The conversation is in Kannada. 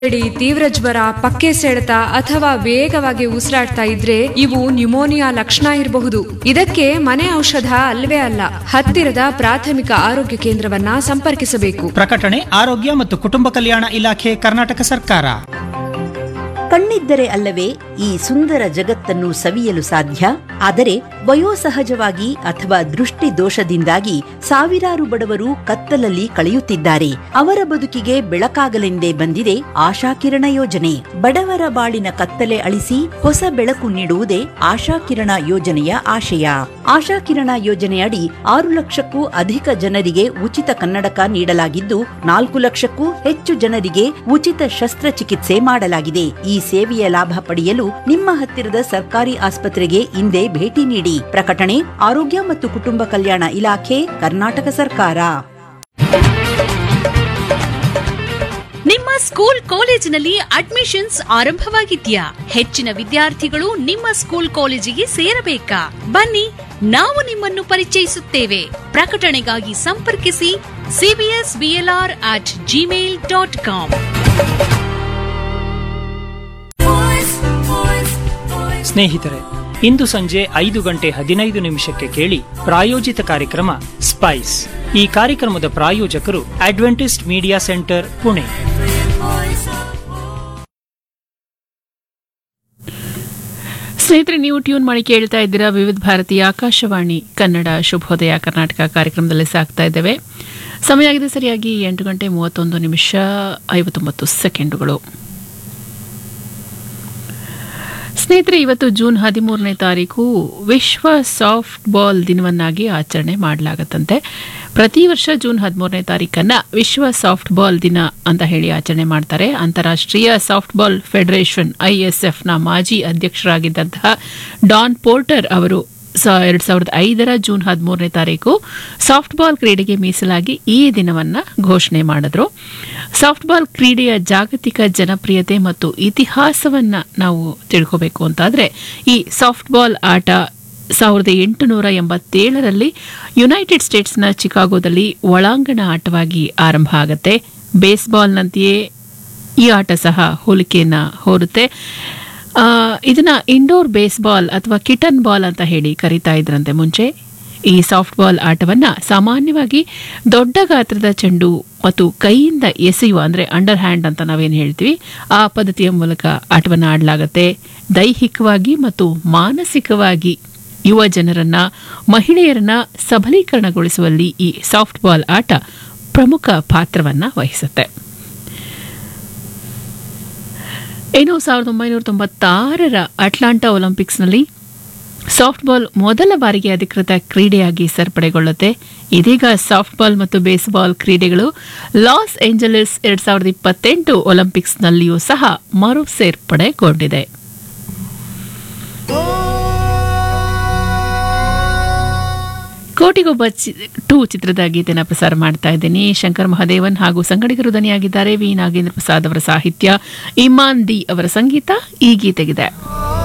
ನೆಗಡಿ ತೀವ್ರ ಜ್ವರ ಪಕ್ಕೆ ಸೆಳೆತ ಅಥವಾ ವೇಗವಾಗಿ ಉಸಿರಾಡ್ತಾ ಇದ್ರೆ ಇವು ನ್ಯುಮೋನಿಯಾ ಲಕ್ಷಣ ಇರಬಹುದು ಇದಕ್ಕೆ ಮನೆ ಔಷಧ ಅಲ್ವೇ ಅಲ್ಲ ಹತ್ತಿರದ ಪ್ರಾಥಮಿಕ ಆರೋಗ್ಯ ಕೇಂದ್ರವನ್ನ ಸಂಪರ್ಕಿಸಬೇಕು ಪ್ರಕಟಣೆ ಆರೋಗ್ಯ ಮತ್ತು ಕುಟುಂಬ ಕಲ್ಯಾಣ ಇಲಾಖೆ ಕರ್ನಾಟಕ ಸರ್ಕಾರ ಕಣ್ಣಿದ್ದರೆ ಅಲ್ಲವೇ ಈ ಸುಂದರ ಜಗತ್ತನ್ನು ಸವಿಯಲು ಸಾಧ್ಯ ಆದರೆ ವಯೋಸಹಜವಾಗಿ ಅಥವಾ ದೃಷ್ಟಿ ದೋಷದಿಂದಾಗಿ ಸಾವಿರಾರು ಬಡವರು ಕತ್ತಲಲ್ಲಿ ಕಳೆಯುತ್ತಿದ್ದಾರೆ ಅವರ ಬದುಕಿಗೆ ಬೆಳಕಾಗಲೆಂದೇ ಬಂದಿದೆ ಆಶಾಕಿರಣ ಯೋಜನೆ ಬಡವರ ಬಾಳಿನ ಕತ್ತಲೆ ಅಳಿಸಿ ಹೊಸ ಬೆಳಕು ನೀಡುವುದೇ ಆಶಾಕಿರಣ ಯೋಜನೆಯ ಆಶಯ ಆಶಾಕಿರಣ ಯೋಜನೆಯಡಿ ಆರು ಲಕ್ಷಕ್ಕೂ ಅಧಿಕ ಜನರಿಗೆ ಉಚಿತ ಕನ್ನಡಕ ನೀಡಲಾಗಿದ್ದು ನಾಲ್ಕು ಲಕ್ಷಕ್ಕೂ ಹೆಚ್ಚು ಜನರಿಗೆ ಉಚಿತ ಶಸ್ತ್ರಚಿಕಿತ್ಸೆ ಮಾಡಲಾಗಿದೆ ಈ ಸೇವೆಯ ಲಾಭ ಪಡೆಯಲು ನಿಮ್ಮ ಹತ್ತಿರದ ಸರ್ಕಾರಿ ಆಸ್ಪತ್ರೆಗೆ ಇಂದೇ ಭೇಟಿ ನೀಡಿ ಪ್ರಕಟಣೆ ಆರೋಗ್ಯ ಮತ್ತು ಕುಟುಂಬ ಕಲ್ಯಾಣ ಇಲಾಖೆ ಕರ್ನಾಟಕ ಸರ್ಕಾರ ನಿಮ್ಮ ಸ್ಕೂಲ್ ಕಾಲೇಜಿನಲ್ಲಿ ಅಡ್ಮಿಷನ್ಸ್ ಆರಂಭವಾಗಿದ್ಯಾ ಹೆಚ್ಚಿನ ವಿದ್ಯಾರ್ಥಿಗಳು ನಿಮ್ಮ ಸ್ಕೂಲ್ ಕಾಲೇಜಿಗೆ ಸೇರಬೇಕಾ ಬನ್ನಿ ನಾವು ನಿಮ್ಮನ್ನು ಪರಿಚಯಿಸುತ್ತೇವೆ ಪ್ರಕಟಣೆಗಾಗಿ ಸಂಪರ್ಕಿಸಿ CBS BLR at Gmail dot com ಸ್ನೇಹಿತರೆ ಇಂದು ಸಂಜೆ ಐದು ಗಂಟೆ ಹದಿನೈದು ನಿಮಿಷಕ್ಕೆ ಕೇಳಿ ಪ್ರಾಯೋಜಿತ ಕಾರ್ಯಕ್ರಮ ಸ್ಪೈಸ್ ಈ ಕಾರ್ಯಕ್ರಮದ ಪ್ರಾಯೋಜಕರು ಅಡ್ವೆಂಟಿಸ್ಟ್ ಮೀಡಿಯಾ ಸೆಂಟರ್ ಪುಣೆ ಸ್ನೇಹಿತರೆ ನೀವು ಟ್ಯೂನ್ ಮಾಡಿ ಕೇಳ್ತಾ ಇದ್ದೀರಾ ವಿವಿಧ ಭಾರತೀಯ ಆಕಾಶವಾಣಿ ಕನ್ನಡ ಶುಭೋದಯ ಕರ್ನಾಟಕ ಕಾರ್ಯಕ್ರಮದಲ್ಲಿ ಸಾಕ್ತಾ ಇದ್ದೇವೆ ಸಮಯ ಆಗಿದೆ ಸರಿಯಾಗಿ ಎಂಟು ಗಂಟೆ ಮೂವತ್ತೊಂದು ನಿಮಿಷ ಐವತ್ತೊಂಬತ್ತು ಸೆಕೆಂಡುಗಳು ಸ್ನೇಹಿತರೆ ಇವತ್ತು ಜೂನ್ ಹದಿಮೂರನೇ ತಾರೀಕು ವಿಶ್ವ ಸಾಫ್ಟ್ ಬಾಲ್ ದಿನವನ್ನಾಗಿ ಆಚರಣೆ ಮಾಡಲಾಗತ್ತಂತೆ ಪ್ರತಿ ವರ್ಷ ಜೂನ್ ಹದಿಮೂರನೇ ತಾರೀಕನ್ನ ವಿಶ್ವ ಸಾಫ್ಟ್ ಬಾಲ್ ದಿನ ಅಂತ ಹೇಳಿ ಆಚರಣೆ ಮಾಡ್ತಾರೆ ಅಂತಾರಾಷ್ಟ್ರೀಯ ಸಾಫ್ಟ್ ಬಾಲ್ ಫೆಡರೇಷನ್ ಐಎಸ್ಎಫ್ನ ಮಾಜಿ ಅಧ್ಯಕ್ಷರಾಗಿದ್ದಂತಹ ಡಾನ್ ಪೋರ್ಟರ್ ಅವರು ಎರಡ್ ಸಾವಿರದ ಐದರ ಜೂನ್ ಹದಿಮೂರನೇ ತಾರೀಕು ಸಾಫ್ಟ್ ಬಾಲ್ ಕ್ರೀಡೆಗೆ ಮೀಸಲಾಗಿ ಈ ದಿನವನ್ನ ಘೋಷಣೆ ಮಾಡಿದ್ರು ಸಾಫ್ಟ್ ಬಾಲ್ ಕ್ರೀಡೆಯ ಜಾಗತಿಕ ಜನಪ್ರಿಯತೆ ಮತ್ತು ಇತಿಹಾಸವನ್ನ ನಾವು ತಿಳ್ಕೋಬೇಕು ಅಂತಾದ್ರೆ ಈ ಸಾಫ್ಟ್ ಬಾಲ್ ಆಟ ಸಾವಿರದ ಎಂಟುನೂರ ಎಂಬತ್ತೇಳರಲ್ಲಿ ಯುನೈಟೆಡ್ ಸ್ಟೇಟ್ಸ್ನ ಚಿಕಾಗೋದಲ್ಲಿ ಒಳಾಂಗಣ ಆಟವಾಗಿ ಆರಂಭ ಆಗುತ್ತೆ ಬೇಸ್ಬಾಲ್ನಂತೆಯೇ ಈ ಆಟ ಸಹ ಹೋಲಿಕೆಯನ್ನ ಹೋರುತ್ತೆ ಆ, ಇದನ್ನ ಇಂಡೋರ್ ಬೇಸ್ಬಾಲ್ ಅಥವಾ ಕಿಟನ್ ಬಾಲ್ ಅಂತ ಹೇಳಿ ಕರೀತಾ ಇದ್ರಂತೆ ಮುಂಚೆ ಈ ಸಾಫ್ಟ್ ಬಾಲ್ ಆಟವನ್ನ ಸಾಮಾನ್ಯವಾಗಿ ದೊಡ್ಡ ಗಾತ್ರದ ಚೆಂಡು ಮತ್ತು ಕೈಯಿಂದ ಎಸೆಯುವ ಅಂದ್ರೆ ಅಂಡರ್ ಹ್ಯಾಂಡ್ ಅಂತ ನಾವೇನು ಹೇಳ್ತೀವಿ ಆ ಪದ್ಧತಿಯ ಮೂಲಕ ಆಟವನ್ನು ಆಡಲಾಗತ್ತೆ ದೈಹಿಕವಾಗಿ ಮತ್ತು ಮಾನಸಿಕವಾಗಿ ಯುವ ಜನರನ್ನ ಮಹಿಳೆಯರನ್ನ ಸಬಲೀಕರಣಗೊಳಿಸುವಲ್ಲಿ ಈ ಸಾಫ್ಟ್ ಬಾಲ್ ಆಟ ಪ್ರಮುಖ ಪಾತ್ರವನ್ನ ವಹಿಸುತ್ತೆ ಇನ್ನು ಸಾವಿರದ ಒಂಬೈನೂರ ತೊಂಬತ್ತಾರರ ಅಟ್ಲಾಂಟಾ ಒಲಿಂಪಿಕ್ಸ್ನಲ್ಲಿ ಸಾಫ್ಟ್ ಬಾಲ್ ಮೊದಲ ಬಾರಿಗೆ ಅಧಿಕೃತ ಕ್ರೀಡೆಯಾಗಿ ಸೇರ್ಪಡೆಗೊಳ್ಳುತ್ತೆ ಇದೀಗ ಸಾಫ್ಟ್ ಬಾಲ್ ಮತ್ತು ಬೇಸ್ಬಾಲ್ ಕ್ರೀಡೆಗಳು ಲಾಸ್ ಏಂಜಲೀಸ್ ಎರಡ್ ಸಾವಿರದ ಇಪ್ಪತ್ತೆಂಟು ಒಲಿಂಪಿಕ್ಸ್ನಲ್ಲಿಯೂ ಸಹ ಮರು ಸೇರ್ಪಡೆಗೊಂಡಿದೆ ಕೋಟಿಗೊಬ್ಬ ಚಿ- ಟೂ ಚಿತ್ರದ ಗೀತೆನ ಪ್ರಸಾರ ಮಾಡ್ತಾ ಇದ್ದೀನಿ ಶಂಕರ್ ಮಹಾದೇವನ್ ಹಾಗೂ ಸಂಗಡಿಗರು ದನಿಯಾಗಿದ್ದಾರೆ ವಿ ನಾಗೇಂದ್ರ ಪ್ರಸಾದ್ ಅವರ ಸಾಹಿತ್ಯ ಇಮಾನ್ ಡಿ ಅವರ ಸಂಗೀತ ಈ ಗೀತೆಗಿದೆ